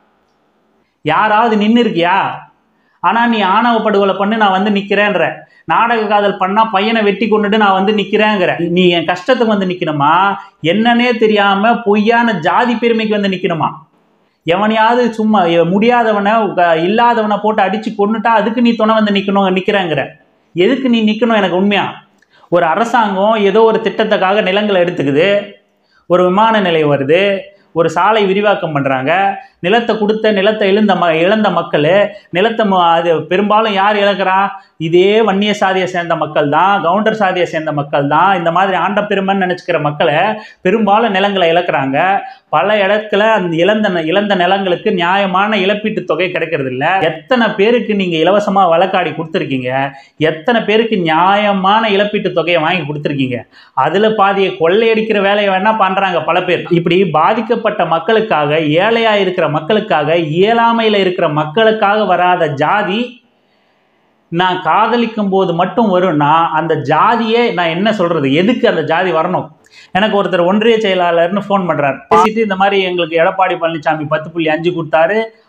யாராவது நின்று இருக்கியா ஆனால் நீ ஆணவ படுகொலை பண்ணி நான் வந்து நிற்கிறேன்ற நாடக காதல் பண்ணால் பையனை வெட்டி கொண்டுட்டு நான் வந்து நிற்கிறேங்கிற நீ என் கஷ்டத்துக்கு வந்து நிற்கணுமா என்னன்னே தெரியாமல் பொய்யான ஜாதி பெருமைக்கு வந்து நிற்கணுமா எவனையாவது சும்மா எ- முடியாதவனை உக- இல்லாதவனை போட்டு அடித்து கொன்னுட்டா அதுக்கு நீ துணை வந்து நிற்கணும் நிற்கிறேங்கிற எதுக்கு நீ நிற்கணும் எனக்கு உண்மையா ஒரு அரசாங்கம் ஏதோ ஒரு திட்டத்துக்காக நிலங்களை எடுத்துக்குது ஒரு விமான நிலையம் வருது ஒரு சாலை விரிவாக்கம் பண்ணுறாங்க நிலத்தை கொடுத்த நிலத்தை இழந்த ம இழந்த மக்கள் நிலத்தை ம- அது பெரும்பாலும் யார் இழக்கிறா இதே வன்னிய சாதியை சேர்ந்த மக்கள் தான் கவுண்டர் சாதியை சேர்ந்த மக்கள் தான் இந்த மாதிரி ஆண்ட பெருமைன்னு நினச்சிக்கிற மக்களை பெரும்பாலும் நிலங்களை இழக்கிறாங்க பல இடத்துல அந்த இழந்த ந- இழந்த நிலங்களுக்கு நியாயமான இழப்பீட்டு தொகை கிடைக்கிறது இல்ல எத்தனை பேருக்கு நீங்க இலவசமா வழக்காடி கொடுத்துருக்கீங்க எத்தனை பேருக்கு நியாயமான இழப்பீட்டு தொகையை வாங்கி கொடுத்துருக்கீங்க அதுல பாதியை கொள்ளையடிக்கிற வேலையை வேணா பண்றாங்க பல பேர் இப்படி பாதிக்கப்பட்ட மக்களுக்காக ஏழையா இருக்கிற மக்களுக்காக இயலாமையில இருக்கிற மக்களுக்காக வராத ஜாதி நான் காதலிக்கும் போது மட்டும் வரும்னா அந்த ஜாதியே நான் என்ன சொல்றது எதுக்கு அந்த ஜாதி வரணும் எனக்கு ஒருத்தர் ஒன்றிய செயலாளர்னு ஃபோன் பண்றாரு பேசிட்டு இந்த மாதிரி எங்களுக்கு எடப்பாடி பழனிசாமி பத்து புள்ளி அஞ்சு கொடுத்தாரு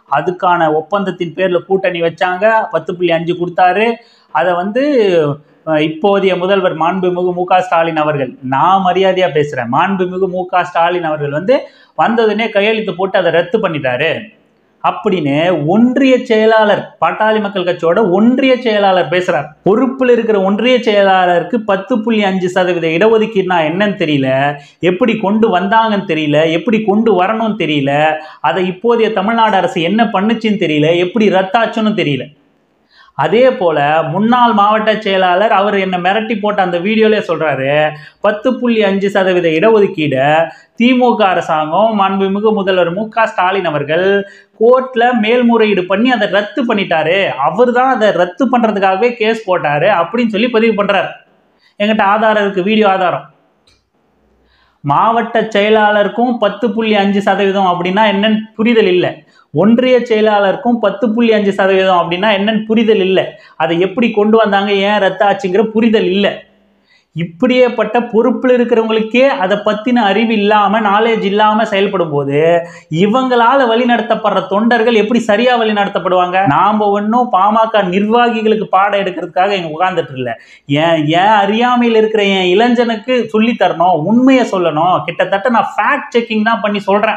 அதுக்கான ஒப்பந்தத்தின் பேரில் கூட்டணி வச்சாங்க பத்து புள்ளி அஞ்சு கொடுத்தாரு அதை வந்து அஹ், இப்போதைய முதல்வர் மாண்புமிகு மு க ஸ்டாலின் அவர்கள் நான் மரியாதையாக பேசுகிறேன் மாண்புமிகு மு க ஸ்டாலின் அவர்கள் வந்து வந்ததுனே கையெழுத்து போட்டு அதை ரத்து பண்ணிட்டாரு அப்படின்னு ஒன்றிய செயலாளர் பாட்டாளி மக்கள் கட்சியோட ஒன்றிய செயலாளர் பேசுறார் பொறுப்பில் இருக்கிற ஒன்றிய செயலாளருக்கு பத்து புள்ளி அஞ்சு சதவீத இடஒதுக்கீடுனா என்னன்னு தெரியல எப்படி கொண்டு வந்தாங்கன்னு தெரியல எப்படி கொண்டு வரணும்னு தெரியல அதை இப்போதைய தமிழ்நாடு அரசு என்ன பண்ணுச்சுன்னு தெரியல எப்படி ரத்தாச்சுன்னு தெரியல அதே போல முன்னாள் மாவட்ட செயலாளர் அவர் என்ன மிரட்டி போட்ட அந்த வீடியோலே சொல்றாரு பத்து புள்ளி அஞ்சு சதவீத இடஒதுக்கீடை திமுக அரசாங்கம் மாண்புமிகு முதல்வர் மு க ஸ்டாலின் அவர்கள் கோர்ட்ல மேல்முறையீடு பண்ணி அதை ரத்து பண்ணிட்டாரு அவர் தான் அதை ரத்து பண்றதுக்காகவே கேஸ் போட்டாரு அப்படின்னு சொல்லி பதிவு பண்றாரு எங்கிட்ட ஆதாரம் இருக்கு வீடியோ ஆதாரம் மாவட்ட செயலாளருக்கும் பத்து புள்ளி அஞ்சு சதவீதம் அப்படின்னா என்னன்னு புரிதல் இல்லை ஒன்றிய செயலாளருக்கும் பத்து புள்ளி அஞ்சு சதவீதம் அப்படின்னா என்னன்னு புரிதல் இல்லை அதை எப்படி கொண்டு வந்தாங்க ஏன் ரத்தாச்சுங்கிற புரிதல் இல்லை இப்படியேப்பட்ட பொறுப்பில் இருக்கிறவங்களுக்கே அதை பற்றின அறிவு இல்லாமல் நாலேஜ் இல்லாமல் செயல்படும் போது இவங்களால வழிநடத்தப்படுற தொண்டர்கள் எப்படி சரியாக வழி நடத்தப்படுவாங்க நாம் ஒன்றும் பாமக நிர்வாகிகளுக்கு பாடம் எடுக்கிறதுக்காக இங்கே உட்கார்ந்துட்டு இல்லை ஏன் ஏன் அறியாமையில் இருக்கிற என் இளைஞனுக்கு சொல்லி தரணும் உண்மையை சொல்லணும் கிட்டத்தட்ட நான் ஃபேக்ட் செக்கிங் தான் பண்ணி சொல்கிறேன்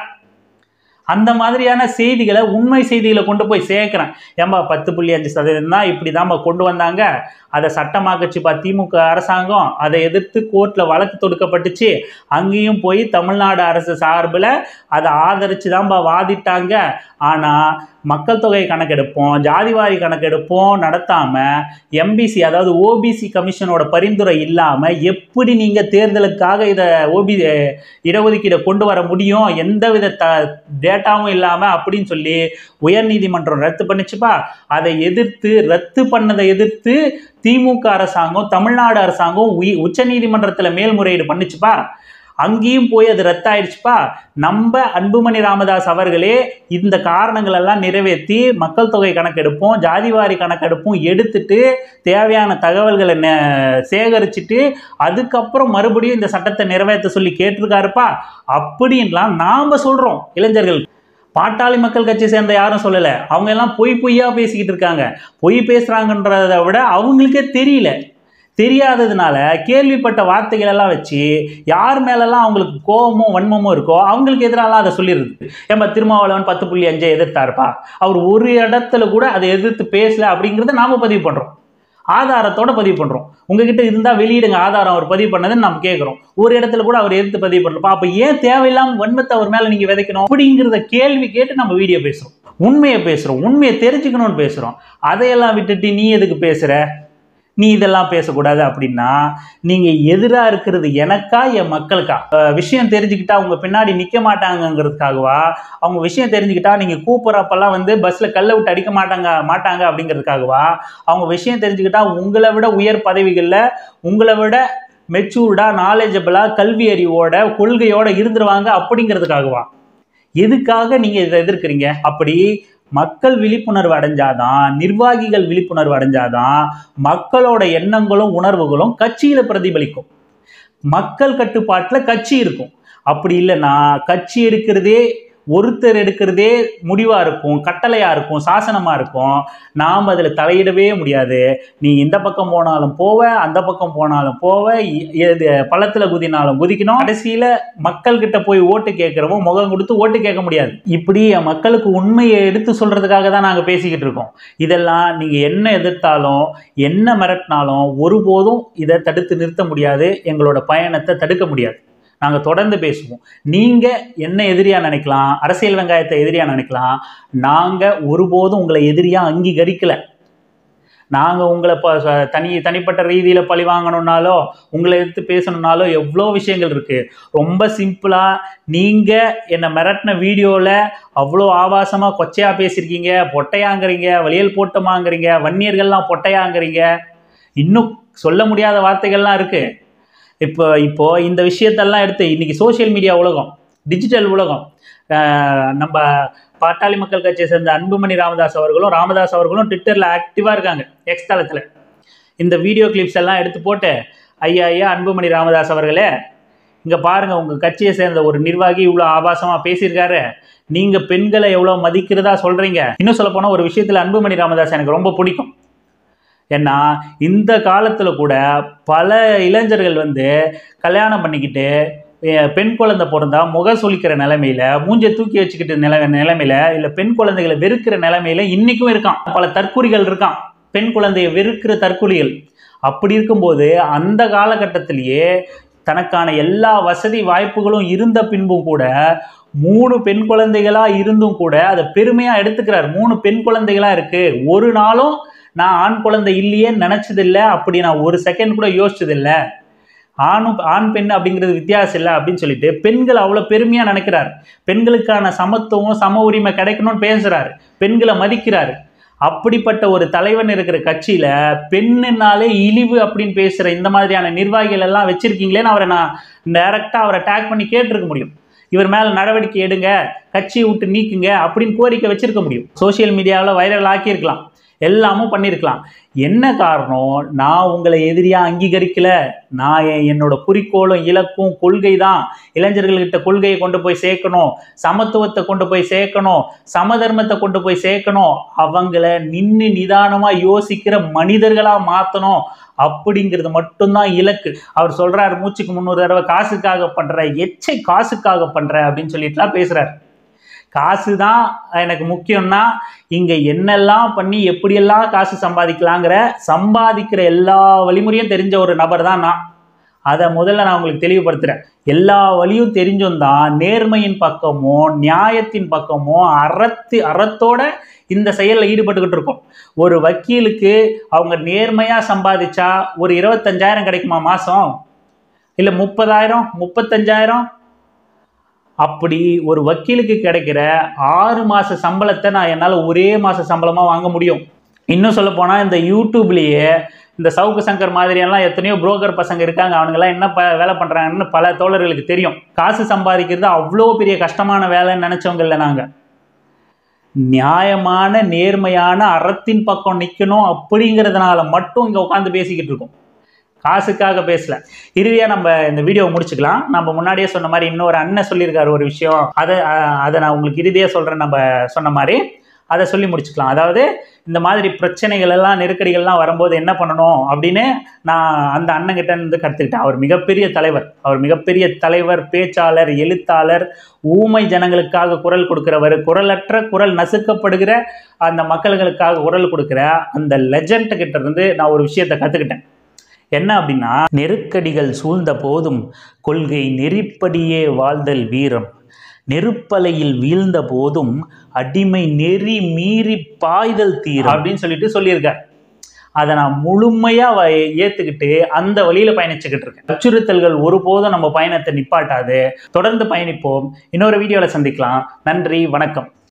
அந்த மாதிரியான செய்திகளை உண்மை செய்திகளை கொண்டு போய் சேர்க்குறேன் ஏம்பா பத்து புள்ளி அஞ்சு சதவீதம் தான் இப்படி தான்ப்பா கொண்டு வந்தாங்க அதை சட்டமாக்கச்சுப்பா திமுக அரசாங்கம் அதை எதிர்த்து கோர்ட்டில் வழக்கு தொடுக்கப்பட்டுச்சு அங்கேயும் போய் தமிழ்நாடு அரசு சார்பில் அதை ஆதரித்து தான்ப்பா வாதிட்டாங்க ஆனால் மக்கள் தொகை கணக்கெடுப்போம் ஜாதிவாரி கணக்கெடுப்போம் நடத்தாமல் எம்பிசி அதாவது ஓபிசி கமிஷனோட பரிந்துரை இல்லாமல் எப்படி நீங்கள் தேர்தலுக்காக இதை ஓபி இடஒதுக்கீடை கொண்டு வர முடியும் எந்தவித த டேட்டாவும் இல்லாமல் அப்படின்னு சொல்லி உயர்நீதிமன்றம் ரத்து பண்ணுச்சுப்பா அதை எதிர்த்து ரத்து பண்ணதை எதிர்த்து திமுக அரசாங்கம் தமிழ்நாடு அரசாங்கம் உய உச்சநீதிமன்றத்தில் மேல்முறையீடு பண்ணுச்சுப்பா அங்கேயும் போய் அது ரத்தாயிடுச்சுப்பா நம்ம அன்புமணி ராமதாஸ் அவர்களே இந்த காரணங்கள் எல்லாம் நிறைவேற்றி மக்கள் தொகை கணக்கெடுப்போம் ஜாதிவாரி கணக்கெடுப்பும் எடுத்துட்டு தேவையான தகவல்களை நெ- சேகரிச்சுட்டு அதுக்கப்புறம் மறுபடியும் இந்த சட்டத்தை நிறைவேற்ற சொல்லி கேட்டிருக்காருப்பா அப்படின்லாம் நாம் சொல்கிறோம் இளைஞர்கள் பாட்டாளி மக்கள் கட்சி சேர்ந்த யாரும் சொல்லலை அவங்க எல்லாம் பொய் பொய்யா பேசிக்கிட்டு இருக்காங்க பொய் பேசுகிறாங்கன்றதை விட அவங்களுக்கே தெரியல தெரியாததுனால கேள்விப்பட்ட வார்த்தைகள் எல்லாம் வச்சு யார் மேலெல்லாம் அவங்களுக்கு கோபமும் வன்மமும் இருக்கோ அவங்களுக்கு எதிராலாம் அதை சொல்லிடுது ஏன்பா திருமாவளவன் பத்து புள்ளி அஞ்சை எதிர்த்தாருப்பா அவர் ஒரு இடத்துல கூட அதை எதிர்த்து பேசல அப்படிங்கிறத நாம பதிவு பண்ணுறோம் ஆதாரத்தோட பதிவு பண்ணுறோம் உங்ககிட்ட இருந்தால் வெளியிடுங்க ஆதாரம் அவர் பதிவு பண்ணதுன்னு நம்ம கேட்குறோம் ஒரு இடத்துல கூட அவர் எதிர்த்து பதிவு பண்ணலப்பா அப்போ ஏன் தேவையில்லாம வன்மத்தை அவர் மேலே நீங்கள் விதைக்கணும் அப்படிங்கிறத கேள்வி கேட்டு நம்ம வீடியோ பேசுகிறோம் உண்மையை பேசுகிறோம் உண்மையை தெரிஞ்சுக்கணும்னு பேசுகிறோம் அதையெல்லாம் விட்டுட்டு நீ எதுக்கு பேசுகிற நீ இதெல்லாம் பேசக்கூடாது அப்படின்னா நீங்கள் எதிராக இருக்கிறது எனக்கா என் மக்களுக்கா அஹ் விஷயம் தெரிஞ்சுக்கிட்டா அவங்க பின்னாடி நிற்க மாட்டாங்கங்கிறதுக்காகவா அவங்க விஷயம் தெரிஞ்சுக்கிட்டா நீங்கள் கூப்பிட்றப்பெல்லாம் வந்து பஸ்ஸில் கல்லை விட்டு அடிக்க மாட்டாங்க மாட்டாங்க அப்படிங்கிறதுக்காகவா அவங்க விஷயம் தெரிஞ்சுக்கிட்டா உங்களை விட உயர் பதவிகளில் உங்களை விட மெச்சூர்டாக நாலேஜபிளாக கல்வி அறிவோட கொள்கையோட இருந்துருவாங்க அப்படிங்கிறதுக்காகவா எதுக்காக நீங்கள் இதை எதிர்க்கிறீங்க அப்படி மக்கள் விழிப்புணர்வு அடைஞ்சாதான் நிர்வாகிகள் விழிப்புணர்வு அடைஞ்சாதான் மக்களோட எண்ணங்களும் உணர்வுகளும் கட்சியில பிரதிபலிக்கும் மக்கள் கட்டுப்பாட்டில் கட்சி இருக்கும் அப்படி இல்லைன்னா கட்சி எடுக்கிறதே ஒருத்தர் எடுக்கிறதே முடிவாக இருக்கும் கட்டளையாக இருக்கும் சாசனமாக இருக்கும் நாம் அதில் தலையிடவே முடியாது நீ இந்த பக்கம் போனாலும் போவ அந்த பக்கம் போனாலும் போவ இ- எது பள்ளத்தில் குதினாலும் குதிக்கணும் கடைசியில் மக்கள்கிட்ட போய் ஓட்டு கேட்குறவோ முகம் கொடுத்து ஓட்டு கேட்க முடியாது இப்படி என் மக்களுக்கு உண்மையை எடுத்து சொல்கிறதுக்காக தான் நாங்கள் பேசிக்கிட்டு இருக்கோம் இதெல்லாம் நீங்கள் என்ன எதிர்த்தாலும் என்ன மிரட்டினாலும் ஒருபோதும் இதை தடுத்து நிறுத்த முடியாது எங்களோட பயணத்தை தடுக்க முடியாது நாங்கள் தொடர்ந்து பேசுவோம் நீங்கள் என்ன எதிரியாக நினைக்கலாம் அரசியல் வெங்காயத்தை எதிரியாக நினைக்கலாம் நாங்கள் ஒருபோதும் உங்களை எதிரியாக அங்கீகரிக்கலை நாங்கள் உங்களை இப்போ தனி தனிப்பட்ட ரீதியில் பழி வாங்கணுன்னாலோ உங்களை எடுத்து பேசணுன்னாலோ எவ்வளோ விஷயங்கள் இருக்குது ரொம்ப சிம்பிளாக நீங்கள் என்னை மிரட்டின வீடியோவில் அவ்வளோ ஆபாசமாக கொச்சையாக பேசியிருக்கீங்க பொட்டையாங்கிறீங்க வளையல் போட்டமாங்கிறீங்க வன்னியர்கள்லாம் பொட்டையாங்கிறீங்க இன்னும் சொல்ல முடியாத வார்த்தைகள்லாம் இருக்குது இப்போ இப்போ இந்த விஷயத்தெல்லாம் எடுத்து இன்னைக்கு சோஷியல் மீடியா உலகம் டிஜிட்டல் உலகம் அஹ் நம்ம பாட்டாளி மக்கள் கட்சியை சேர்ந்த அன்புமணி ராமதாஸ் அவர்களும் ராமதாஸ் அவர்களும் ட்விட்டரில் ஆக்டிவாக இருக்காங்க எக்ஸ் தளத்தில் இந்த வீடியோ கிளிப்ஸ் எல்லாம் எடுத்து போட்டு ஐயா ஐயா அன்புமணி ராமதாஸ் அவர்களே இங்க பாருங்க உங்க கட்சியை சேர்ந்த ஒரு நிர்வாகி இவ்வளவு ஆபாசமா பேசியிருக்காரு நீங்க பெண்களை எவ்வளவு மதிக்கிறதா சொல்றீங்க இன்னும் சொல்ல போனா ஒரு விஷயத்துல அன்புமணி ராமதாஸ் எனக்கு ரொம்ப பிடிக்கும் ஏன்னா இந்த காலத்துல கூட பல இளைஞர்கள் வந்து கல்யாணம் பண்ணிக்கிட்டு அஹ், பெண் குழந்தை பிறந்தா முக சுளிக்கிற நிலைமையில மூஞ்ச தூக்கி வச்சுக்கிட்டு நிலை நிலைமையில இல்ல பெண் குழந்தைகளை வெறுக்கிற நிலைமையில இன்னைக்கும் இருக்கான் பல தற்குறிகள் இருக்கான் பெண் குழந்தையை வெறுக்கிற தற்குறிகள் அப்படி இருக்கும்போது அந்த காலகட்டத்திலேயே தனக்கான எல்லா வசதி வாய்ப்புகளும் இருந்த பின்பும் கூட மூணு பெண் குழந்தைகளா இருந்தும் கூட அதை பெருமையா எடுத்துக்கிறார் மூணு பெண் குழந்தைகளா இருக்கு ஒரு நாளும் நான் ஆண் குழந்தை இல்லையேன்னு நினைச்சதில்லை அப்படி நான் ஒரு செகண்ட் கூட யோசிச்சதில்லை ஆணும் ஆண் பெண் அப்படிங்கிறது வித்தியாசம் இல்லை அப்படின்னு சொல்லிட்டு பெண்கள் அவ்வளோ பெருமையாக நினைக்கிறார் பெண்களுக்கான சமத்துவம் சம உரிமை கிடைக்கணும்னு பேசுகிறார் பெண்களை மதிக்கிறார் அப்படிப்பட்ட ஒரு தலைவன் இருக்கிற கட்சியில பெண்ணுனாலே இழிவு அப்படின்னு பேசுற இந்த மாதிரியான நிர்வாகிகள் எல்லாம் வச்சிருக்கீங்களேன்னு அவரை நான் டைரக்டா அவரை டேக் பண்ணி கேட்டிருக்க முடியும் இவர் மேல நடவடிக்கை எடுங்க கட்சியை விட்டு நீக்குங்க அப்படின்னு கோரிக்கை வச்சிருக்க முடியும் சோஷியல் மீடியாவில் வைரல் ஆக்கியிருக்கலாம் எல்லாமும் பண்ணியிருக்கலாம் என்ன காரணம் நான் உங்களை எதிரியா அங்கீகரிக்கல நான் என்- என்னோட குறிக்கோளும் இலக்கும் கொள்கை தான் இளைஞர்கள்கிட்ட கொள்கையை கொண்டு போய் சேர்க்கணும் சமத்துவத்தை கொண்டு போய் சேர்க்கணும் சமதர்மத்தை கொண்டு போய் சேர்க்கணும் அவங்கள நின்று நிதானமா யோசிக்கிற காசுகளா மாத்தணும் அப்படிங்கிறது மட்டும்தான் இலக்கு அவர் சொல்றாரு மூச்சுக்கு முந்நூறு தடவை காசுக்காக பண்ற எச்சை காசுக்காக பண்ற அப்படின்னு சொல்லிட்டுலாம் பேசுறாரு காசு தான் எனக்கு முக்கியம்னா இங்க என்னெல்லாம் பண்ணி எப்படியெல்லாம் காசு சம்பாதிக்கலாங்கிற சம்பாதிக்கிற எல்லா வழிமுறையும் தெரிஞ்ச ஒரு நபர் தான் நான் அதை முதல்ல நான் உங்களுக்கு தெளிவுபடுத்துறேன் எல்லா வழியும் தெரிஞ்சும் தான் நேர்மையின் பக்கமோ நியாயத்தின் பக்கமோ அறத்து அறத்தோட இந்த செயலில் ஈடுபட்டுக்கிட்டு இருக்கோம் ஒரு வக்கீலுக்கு அவங்க நேர்மையா சம்பாதிச்சா ஒரு இருபத்தஞ்சாயிரம் கிடைக்குமா மாசம் இல்லை முப்பதாயிரம் முப்பத்தஞ்சாயிரம் அப்படி ஒரு வக்கீலுக்கு கிடைக்கிற ஆறு மாச சம்பளத்தை நான் என்னால் ஒரே மாச சம்பளமா வாங்க முடியும் இன்னும் சொல்ல போனா இந்த யூடியூப்லயே இந்த சவுக்கு சங்கர் மாதிரியெல்லாம் எத்தனையோ புரோக்கர் பசங்க இருக்காங்க அவனுங்கெல்லாம் என்ன ப வேலை பண்றாங்கன்னு பல தோழர்களுக்கு தெரியும் காசு சம்பாதிக்கிறது அவ்வளோ பெரிய கஷ்டமான வேலைன்னு நினைச்சவங்க இல்லை நாங்க நியாயமான நேர்மையான அறத்தின் பக்கம் நிற்கணும் அப்படிங்கிறதுனால மட்டும் இங்கே உட்காந்து பேசிக்கிட்டு இருக்கோம் காசுக்காக பேசல இறுதியாக நம்ம இந்த வீடியோவை முடிச்சுக்கலாம் நம்ம முன்னாடியே சொன்ன மாதிரி இன்னொரு அண்ணன் சொல்லியிருக்காரு ஒரு விஷயம் அதை அஹ், அதை நான் உங்களுக்கு இறுதியாக சொல்கிறேன் நம்ம சொன்ன மாதிரி அதை சொல்லி முடிச்சுக்கலாம் அதாவது இந்த மாதிரி பிரச்சனைகள் எல்லாம் நெருக்கடிகள்லாம் வரும்போது என்ன பண்ணணும் அப்படின்னு நான் அந்த அண்ணங்கிட்ட இருந்து கற்றுக்கிட்டேன் அவர் மிகப்பெரிய தலைவர் அவர் மிகப்பெரிய தலைவர் பேச்சாளர் எழுத்தாளர் ஊமை ஜனங்களுக்காக குரல் கொடுக்கிறவர் குரலற்ற குரல் நசுக்கப்படுகிற அந்த மக்களுங்களுக்காக குரல் கொடுக்கிற அந்த லெஜண்ட் கிட்ட இருந்து நான் ஒரு விஷயத்தை கற்றுக்கிட்டேன் என்ன அப்படின்னா நெருக்கடிகள் சூழ்ந்த போதும் கொள்கை நெறிப்படியே வாழ்தல் வீரம் நெருப்பலையில் வீழ்ந்த போதும் அடிமை நெறி மீறி பாய்தல் தீரம் அப்படின்னு சொல்லிட்டு சொல்லியிருக்கார் அதை நான் முழுமையாக ஏற்றுக்கிட்டு அந்த வழியில் பயணிச்சுக்கிட்டு இருக்கேன் அச்சுறுத்தல்கள் ஒருபோதும் நம்ம பயணத்தை நிப்பாட்டாது தொடர்ந்து பயணிப்போம் இன்னொரு வீடியோவில் சந்திக்கலாம் நன்றி வணக்கம்